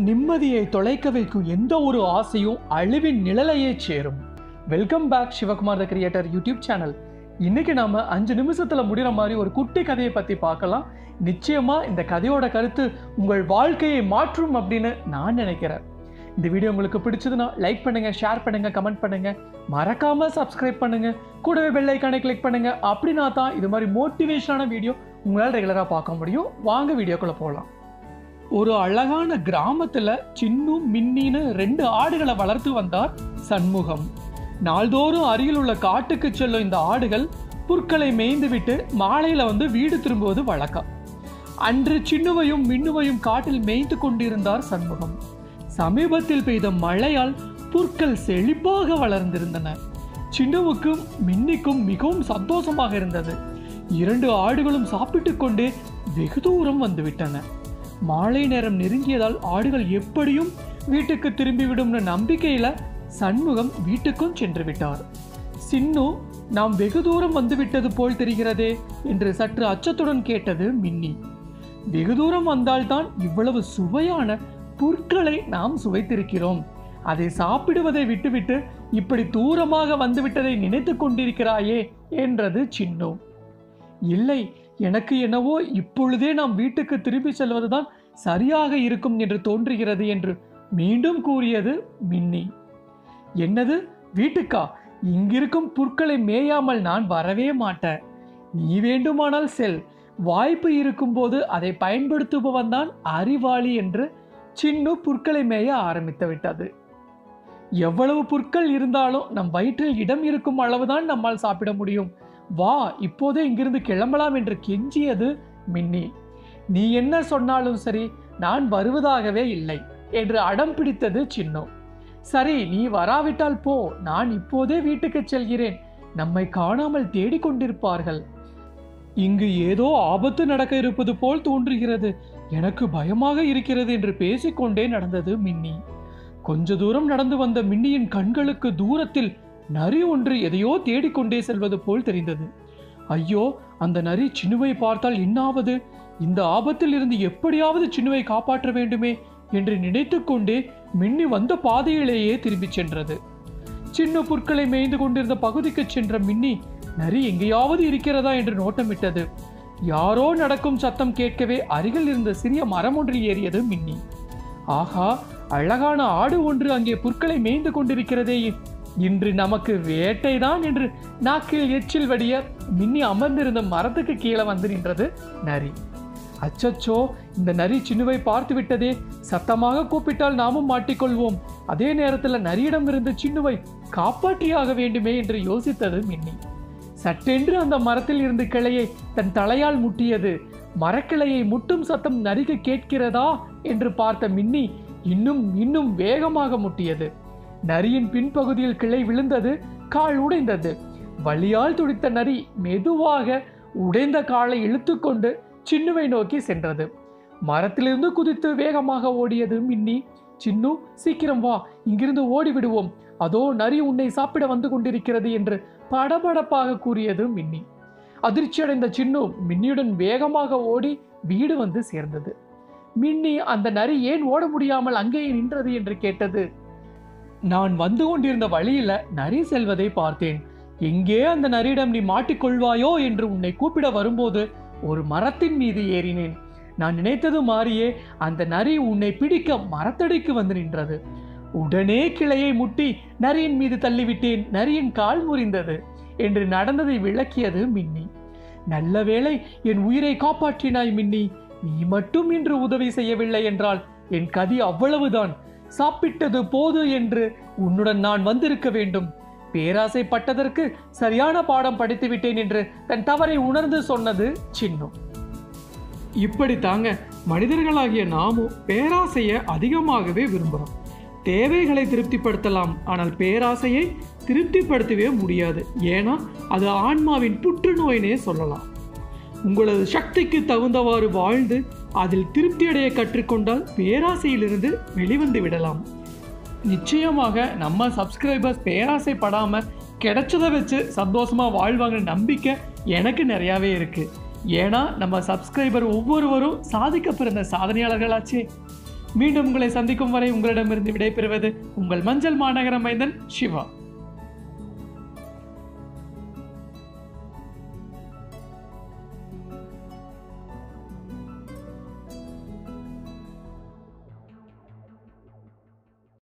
நிம்மதியை தொலைக்க வைக்கும் எந்த ஒரு ஆசையும் அழிவின் நிழலையே சேரும் welcome back Sivakumar the creator YouTube channel இன்னைக்கு நாம அஞ்சு நிமிஷத்துல முடிகிற மாதிரி ஒரு குட்டி கதையை பத்தி பார்க்கலாம் நிச்சயமா இந்த கதையோட கருத்து உங்கள் வாழ்க்கையை மாற்றும் அப்படின்னு நான் நினைக்கிறேன் இந்த வீடியோ உங்களுக்கு பிடிச்சதுன்னா லைக் பண்ணுங்க ஷேர் பண்ணுங்க கமெண்ட் பண்ணுங்க மறக்காம சப்ஸ்கிரைப் பண்ணுங்க கூடவே பெல் ஐக்கானை கிளிக் பண்ணுங்க அப்படின்னா தான் இது மாதிரி மோட்டிவேஷனான வீடியோ உங்களால் ரெகுலராக பார்க்க முடியும் வாங்க வீடியோக்குள்ள போகலாம் ஒரு அழகான கிராமத்துல சின்னும் மின்னின்னு ரெண்டு ஆடுகளை வளர்த்து வந்தார் சண்முகம் நாள்தோறும் அருகில் உள்ள காட்டுக்கு செல்லும் இந்த ஆடுகள் புற்களை மேய்ந்து விட்டு மாலையில வந்து வீடு திரும்புவது வழக்கம் அன்று சின்னுவையும் மின்னுவையும் காட்டில் மேய்த்து கொண்டிருந்தார் சண்முகம் சமீபத்தில் பெய்த மழையால் புற்கள் செழிப்பாக வளர்ந்திருந்தன சின்னுவுக்கும் மின்னிக்கும் மிகவும் சந்தோஷமாக இருந்தது இரண்டு ஆடுகளும் சாப்பிட்டுக் கொண்டே வெகு தூரம் வந்துவிட்டன மாலை நேரம் நெருங்கியதால் ஆடுகள் எப்படியும் வீட்டுக்கு திரும்பிவிடும்னு நம்பிக்கையில சண்முகம் வீட்டுக்கும் சென்று விட்டார் சின்னு நாம் வெகு தூரம் வந்துவிட்டது போல் தெரிகிறதே என்று சற்று அச்சத்துடன் கேட்டது மின்னி வெகு தூரம் வந்தால்தான் இவ்வளவு சுவையான புற்களை நாம் சுவைத்திருக்கிறோம் அதை சாப்பிடுவதை விட்டுவிட்டு இப்படி தூரமாக வந்துவிட்டதை நினைத்து கொண்டிருக்கிறாயே என்றது சின்னு இல்லை எனக்கு என்னவோ இப்பொழுதே நாம் வீட்டுக்கு திரும்பி செல்வதுதான் சரியாக இருக்கும் என்று தோன்றுகிறது என்று மீண்டும் கூறியது மின்னி என்னது வீட்டுக்கா இங்கிருக்கும் புற்களை மேயாமல் நான் வரவே மாட்டேன் நீ வேண்டுமானால் செல் வாய்ப்பு இருக்கும்போது அதை பயன்படுத்துபவன் தான் அறிவாளி என்று சின்னு புற்களை மேய ஆரம்பித்து விட்டது எவ்வளவு புற்கள் இருந்தாலும் நம் வயிற்றில் இடம் இருக்கும் அளவுதான் நம்மால் சாப்பிட முடியும் வா இப்போதே இங்கிருந்து கிளம்பலாம் என்று கெஞ்சியது மின்னி நீ என்ன சொன்னாலும் சரி நான் வருவதாகவே இல்லை என்று அடம் பிடித்தது சின்னு சரி நீ வராவிட்டால் போ நான் இப்போதே வீட்டுக்கு செல்கிறேன் நம்மை காணாமல் தேடிக்கொண்டிருப்பார்கள் இங்கு ஏதோ ஆபத்து நடக்க இருப்பது போல் தோன்றுகிறது எனக்கு பயமாக இருக்கிறது என்று பேசிக்கொண்டே நடந்தது மின்னி கொஞ்ச தூரம் நடந்து வந்த மின்னியின் கண்களுக்கு தூரத்தில் நரி ஒன்று எதையோ தேடிக்கொண்டே செல்வது போல் தெரிந்தது ஐயோ அந்த நரி சின்னுவை பார்த்தால் என்னாவது இந்த ஆபத்தில் இருந்து எப்படியாவது சின்னுவை காப்பாற்ற வேண்டுமே என்று நினைத்துக்கொண்டே மின்னி வந்த பாதையிலேயே திரும்பிச் சென்றது சின்ன புற்களை மேய்ந்து கொண்டிருந்த பகுதிக்கு சென்ற மின்னி நரி எங்கேயாவது இருக்கிறதா என்று நோட்டமிட்டது யாரோ நடக்கும் சத்தம் கேட்கவே அருகில் இருந்த சிறிய மரம் ஒன்றில் ஏறியது மின்னி ஆஹா அழகான ஆடு ஒன்று அங்கே புற்களை மேய்ந்து கொண்டிருக்கிறதே இன்று நமக்கு வேட்டைதான் என்று நாக்கில் எச்சில் வடிய மின்னி அமர்ந்திருந்த மரத்துக்கு கீழே வந்து நின்றது நரி அச்சச்சோ இந்த நரி சின்னுவை பார்த்து விட்டதே சத்தமாக கூப்பிட்டால் நாமும் மாட்டிக்கொள்வோம் அதே நேரத்தில் நரியிடம் இருந்து சின்னுவை காப்பாற்றியாக வேண்டுமே என்று யோசித்தது மின்னி சட்டென்று அந்த மரத்தில் இருந்து கிளையை தன் தலையால் முட்டியது மரக்கிளையை முட்டும் சத்தம் நரிக்கு கேட்கிறதா என்று பார்த்த மின்னி இன்னும் இன்னும் வேகமாக முட்டியது நரியின் பின்பகுதியில் கிளை விழுந்தது கால் உடைந்தது வலியால் துடித்த நரி மெதுவாக உடைந்த காலை இழுத்துக்கொண்டு சின்னுவை நோக்கி சென்றது மரத்திலிருந்து குதித்து வேகமாக ஓடியது மின்னி சின்னு சீக்கிரம் வா இங்கிருந்து ஓடி விடுவோம் அதோ நரி உன்னை சாப்பிட வந்து கொண்டிருக்கிறது என்று படபடப்பாக கூறியது மின்னி அதிர்ச்சியடைந்த சின்னு மின்னியுடன் வேகமாக ஓடி வீடு வந்து சேர்ந்தது மின்னி அந்த நரி ஏன் ஓட முடியாமல் அங்கேயே நின்றது என்று கேட்டது நான் வந்து கொண்டிருந்த வழியில நரி செல்வதை பார்த்தேன் எங்கே அந்த நரியிடம் நீ மாட்டிக்கொள்வாயோ என்று உன்னை கூப்பிட வரும்போது ஒரு மரத்தின் மீது ஏறினேன் நான் நினைத்தது மாறியே அந்த நரி உன்னை பிடிக்க மரத்தடிக்கு வந்து நின்றது உடனே கிளையை முட்டி நரியின் மீது தள்ளிவிட்டேன் நரியின் கால் முறிந்தது என்று நடந்ததை விளக்கியது மின்னி நல்ல வேளை என் உயிரை காப்பாற்றினாய் மின்னி நீ மட்டும் இன்று உதவி செய்யவில்லை என்றால் என் கதி அவ்வளவுதான் சாப்பிட்டது போது என்று உன்னுடன் நான் வந்திருக்க வேண்டும் பேராசைப்பட்டதற்கு சரியான பாடம் படித்து விட்டேன் என்று தன் தவறை உணர்ந்து சொன்னது சின்னு இப்படி தாங்க மனிதர்களாகிய நாமும் பேராசையை அதிகமாகவே விரும்புகிறோம் தேவைகளை திருப்திப்படுத்தலாம் ஆனால் பேராசையை திருப்திப்படுத்தவே முடியாது ஏன்னா அது ஆன்மாவின் புற்றுநோயினே சொல்லலாம் உங்களது சக்திக்கு தகுந்தவாறு வாழ்ந்து அதில் திருப்தி அடைய கற்றுக்கொண்டால் பேராசையிலிருந்து வெளிவந்து விடலாம் நிச்சயமாக நம்ம சப்ஸ்கிரைபர்ஸ் பேராசைப்படாமல் கிடைச்சதை வச்சு சந்தோஷமாக வாழ்வாங்க நம்பிக்கை எனக்கு நிறையாவே இருக்குது ஏன்னா நம்ம சப்ஸ்கிரைபர் ஒவ்வொருவரும் சாதிக்க பிறந்த சாதனையாளர்களாச்சே மீண்டும் உங்களை சந்திக்கும் வரை உங்களிடமிருந்து விடைபெறுவது உங்கள் மஞ்சள் மாநகர மைந்தன் சிவா